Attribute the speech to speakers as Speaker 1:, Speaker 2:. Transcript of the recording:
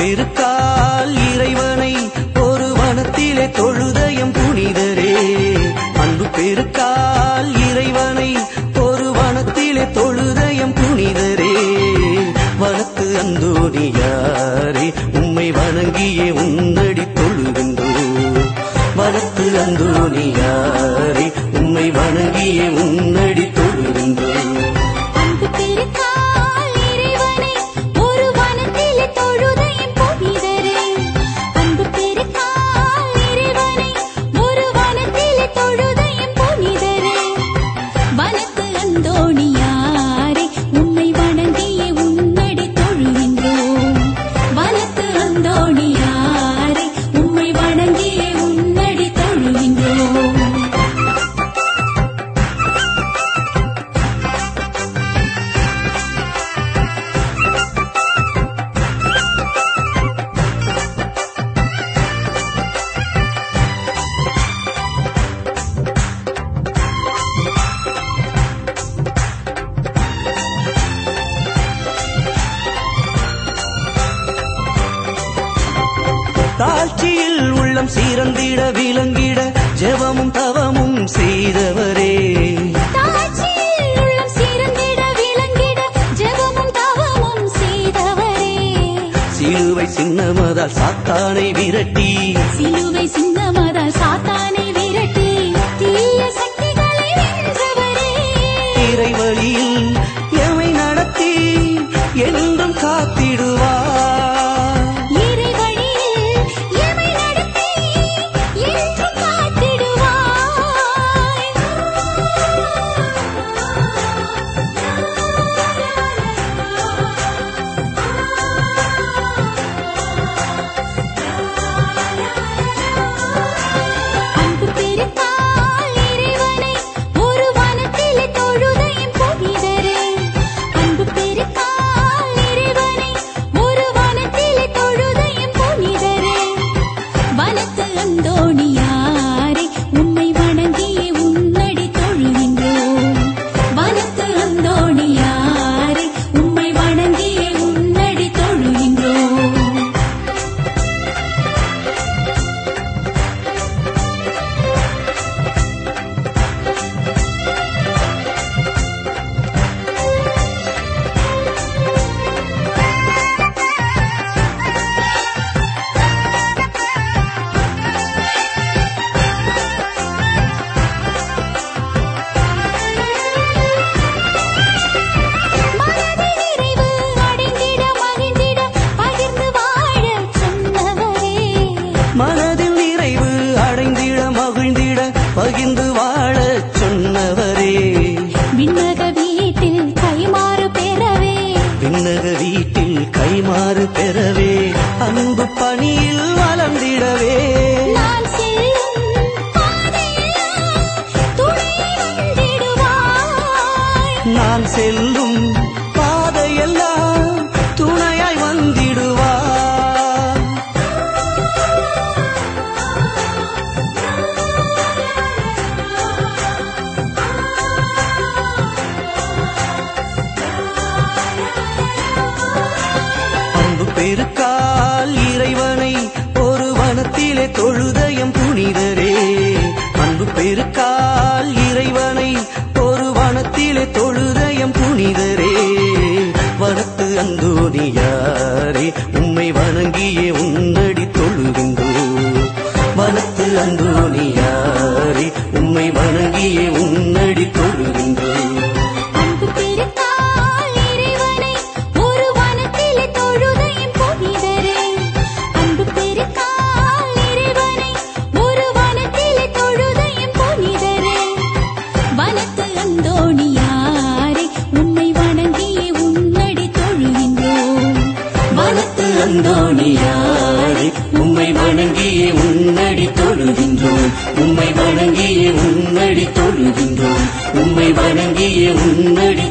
Speaker 1: பெருக்கால் இறைவனை ஒரு வனத்திலே தொழுதயம் புனிதரே அன்பு பெருக்கால் இறைவனை ஒரு வனத்திலே தொழுதயம் புனிதரே வனத்து அந்தோனியாரே உம்மை வணங்கியே உன்னடி தொழுகின்றோம் வனத்து அந்தோனியாரே உம்மை வணங்கியே உன்னடி தொழுகின்றோம்
Speaker 2: அன்பு பெருக்கால் இறைவனை ஒரு வனத்திலே தொழுதயம் புனிதரே அன்பு பெருக்கால் இறைவனை ஒரு வனத்திலே தொழுதயம் புனிதரே வனத்து அந்தோணியாரே உம்மை வணங்கியே உன்னடி தொழுகின்றோம் வனத்து அந்தோணியாரே உம்மை வணங்கியே உன்னடி தொழுகின்றோம்
Speaker 1: தாழ்ச்சியில் உள்ளம் சீரந்திட விளங்கிட ஜெபமும் தவமும் செய்தவரே
Speaker 2: தாழ்ச்சியில் உள்ளம் சிறந்திட விளங்கிட ஜெபமும் தவமும் செய்தவரே
Speaker 1: சிலுவை சின்னமதால் சாத்தானை விரட்டி
Speaker 2: சிலுவை சின்னமதால் சாத்தானை விரட்டி தீய சக்திகளை வென்றவரே
Speaker 1: இறைவழியில் எமை நடத்தி என்றும் காத்திடுவார்
Speaker 2: இறை வழியில் எமை நடத்தி என்றும் காத்திடுவாய் அன்பு பெருக்கால் இறைவனை ஒரு வனத்திலே தொழுதயம் புனிதரே அன்பு பெருக்கால் இறைவனை ஒரு வனத்திலே தொழுதயம் புனிதரே வனத்து அந்தோணியாரே உம்மை வணங்கியே உன்னடி தொழுகின்றோம் வனத்து அந்தோணியாரே உம்மை வணங்கியே உன்னடி தொழுகின்றோம் மனதில் நிறைவு அடைந்திட மகிழ்ந்திட பகிர்ந்து வாழச் சொன்னவரே
Speaker 1: மனதில் நிறைவு அடைந்திட மகிழ்ந்திட பகிர்ந்து வாழச் சொன்னவரே
Speaker 2: விண்ணக வீட்டில் கைமாறு பெறவே
Speaker 1: விண்ணக வீட்டில் கைமாறு பெறவே அன்பு பணியில் வளர்ந்திடவே
Speaker 2: நான் செல்லும் பாதையெல்லாம் துணை வந்திடுவாய்
Speaker 1: நான் செல்லும் பாதையெல்லாம் துணையாய் வந்திடுவார் அன்பு பெருக்கால் இறைவனை ஒரு வனத்திலே தொழுதயம் புனிதரே அன்பு பெருக்கால் இறைவனை ஒரு வனத்திலே தொழுதயம் புனிதரே வனத்து அந்தோனியாரே உம்மை வணங்கியே உன்னடி தொழுகின்றோம் வனத்து அந்தோனியாரே உம்மை வணங்கியே உன்னடி தொழுகின்றோம்
Speaker 2: அன்பு பெருக்கால் இறைவனை ஒரு வனத்திலே தொழுதயம் புனிதரே அன்பு பெருக்கால் இறைவனை ஒரு வனத்திலே தொழுதயம் புனிதரே வனத்து அந்தோணியாரே உம்மை வணங்கியே உன்னடி தொழுகின்றோம்
Speaker 1: வனத்து அந்தோணியாரே உம்மை வணங்கியே உன்னடி தொழுகின்றோம் உம்மை வணங்கியே உன்னடி தொழுகின்றோம் உம்மை வணங்கியே உன்னடி